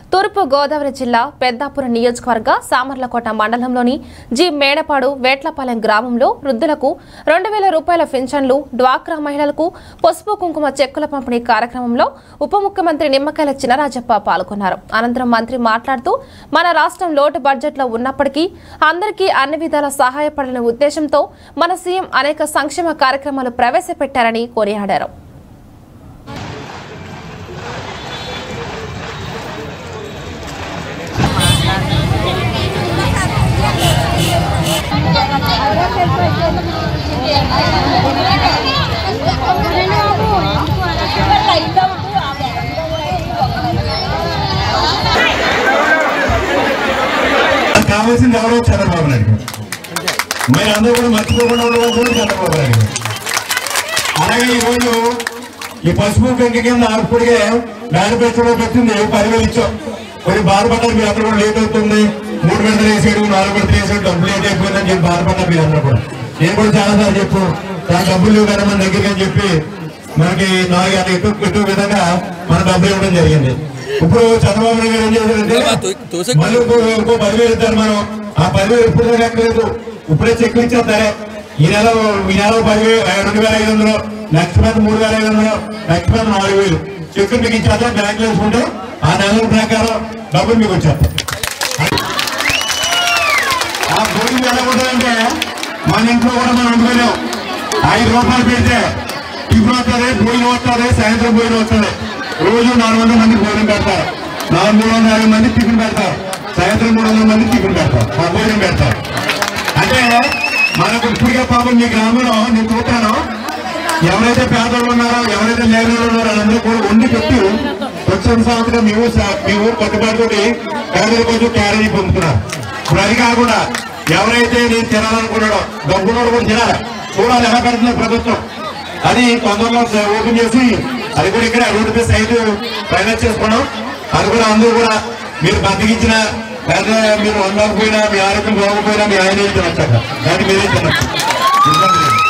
తూర్పు గోదావరి జిల్లా పెద్దాపురం నియోజకవర్గ సామర్లకోట మండలంలోని జి మేడపాడు వేట్లపాలెం గ్రామంలో వృద్ధులకు రెండు వేల రూపాయల పింఛన్లు డ్వాక్రా మహిళలకు పసుపు కుంకుమ చెక్కుల పంపిణీ కార్యక్రమంలో ఉప ముఖ్యమంత్రి నిమ్మకాయల చినరాజప్ప పాల్గొన్నారు అనంతరం మంత్రి మాట్లాడుతూ మన రాష్ట్రం లోటు బడ్జెట్లో ఉన్నప్పటికీ అందరికీ అన్ని విధాల సహాయపడాలనే ఉద్దేశంతో మన సీఎం అనేక సంక్షేమ కార్యక్రమాలు ప్రవేశపెట్టారని కొనియాడారు కావాల్సింది ఎవరో చంద్రబాబు నాయుడు గారు. మీరు అందరూ కూడా మర్చిపోకుండా ఉండవలసింది చంద్రబాబు నాయుడు గారు. అలాగే ఈరోజు ఈ పసుపు పెంక కింద ఆర్పుడిగా మేనిఫెస్టోలో పెట్టింది పదివేలు ఇచ్చాం కొన్ని బాధపడ్డారు మీరు అందరూ కూడా లేట్ అవుతుంది మూడు గంటలు వేసాడు నాలుగు గంటలు వేసాడు డబ్బులు లేట్ అయిపోయిందని చెప్పి బాధపడ్డారు మీరు అందరూ కూడా నేను కూడా చాలా సార్లు చెప్పు చాలా డబ్బులు లేవు కదా మన దగ్గరికి అని చెప్పి మనకి నాలుగు గంటలు ఎటు ఎటు విధంగా మన డబ్బులు ఇవ్వడం జరిగింది ఇప్పుడు చంద్రబాబు నాయుడు గారు ఏం చేశారంటే మళ్ళీ ఇంకో ఇంకో పదివేలు ఇస్తారు మనం ఆ పదివేలు ఇప్పుడు ఎక్కలేదు ఇప్పుడే చెక్లు ఇచ్చేస్తారే ఈ నెల ఈ నెల పదివేలు రెండు వేల ఐదు వందలు నెక్స్ట్ మంత్ మూడు వేల ఐదు వందలు నెక్స్ట్ మంత్ నాలుగు వేలు చెక్కులు మీకు ఇచ్చేద్దాం బ్యాంక్ వేసుకుంటే ఆ నెలల ప్రకారం డబ్బులు మీకు వచ్చేస్తాం ఆ భూమి ఎలా ఉంటుందంటే మన ఇంట్లో కూడా మనం అనుకోలేం ఐదు రూపాయలు పెడితే టిఫిన్ వస్తుంది భోజనం వస్తుంది సాయంత్రం భోజనం వస్తుంది రోజు నాలుగు వందల మంది భోజనం పెడతారు నాలుగు మూడు వందల యాభై మంది టిఫిన్ పెడతారు సాయంత్రం మూడు వందల మంది టిఫిన్ పెడతారు ఆ భోజనం పెడతారు అంటే మనకు ఇప్పటికే పాపం మీ గ్రామంలో నేను చూస్తాను ఎవరైతే పేదలు ఉన్నారో ఎవరైతే లేని వాళ్ళు ఉన్నారో వాళ్ళందరూ కూడా వండి పెట్టి వచ్చిన సంవత్సరం మీ ఊరు సా- మీ ఊరు కట్టుబాటు పేదల కోసం క్యారేజీ పంపుతున్నారు ఇప్పుడు అది కాకుండా ఎవరైతే నేను తినాలనుకున్నాడో డబ్బున్నోడు కూడా తినాలి చూడాలి ఎలా పెడుతుంది ప్రభుత్వం అది తొందరలో ఓపెన్ చేసి అది కూడా ఇక్కడ రోడ్డు మీద సైట్ ఫైనాన్స్ చేసుకున్నాం అది కూడా అందరూ కూడా మీరు బతికించిన లేదా మీరు వందకపోయినా మీ ఆరోగ్యం బాగోకపోయినా మీ ఆయన తినొచ్చాక దాన్ని మీరే తినచ్చు ఇబ్బంది లేదు.